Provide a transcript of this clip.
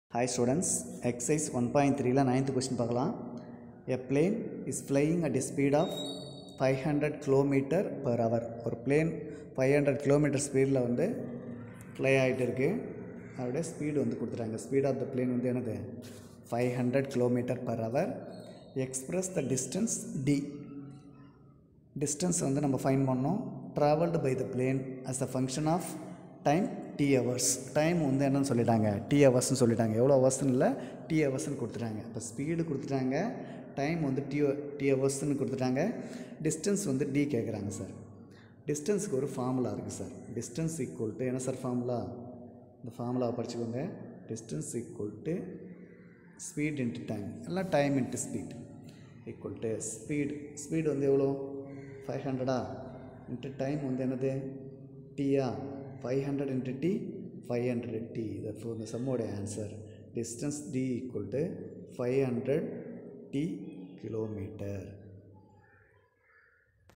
Hi students, exercise 1.3ல ninth question பார்க்கலாம் A plane is flying at a speed of 500 km per hour ஒரு plane 500 km ஸ்பீடில் வந்து fly ஆகிட்டு இருக்கு அதோடைய ஸ்பீடு வந்து கொடுத்துட்டாங்க ஸ்பீட் ஆஃப் த plane வந்து என்னது 500 km per hour express the distance d distance வந்து நம்ம ஃபைன் பண்ணோம் travelled by the plane as a function of time T hours time வந்து என்னன்னு சொல்லிட்டாங்க டி ஹவர்ஸ்னு சொல்லிட்டாங்க எவ்வளோ ஹவர்ஸ்னு இல்லை டி ஹவர்ஸ்னு கொடுத்துட்டாங்க இப்போ ஸ்பீடு கொடுத்துட்டாங்க டைம் வந்து டி டி ஹவர்ஸ்னு கொடுத்துட்டாங்க டிஸ்டன்ஸ் வந்து டி கேட்குறாங்க சார் டிஸ்டன்ஸுக்கு ஒரு ஃபார்முலா இருக்குது சார் டிஸ்டன்ஸ் ஈக்குவல் டு என்ன சார் ஃபார்முலா இந்த ஃபார்முலாவை படிச்சுக்கோங்க distance equal to speed into time எல்லாம் time into speed equal to speed speed வந்து எவ்வளோ ஃபைவ் ஹண்ட்ரடா இன்ட்டு டைம் வந்து என்னது டீயா five hundred into T five hundred T தற்போது இந்த சம்மோட answer distance T equal to five hundred T kilometre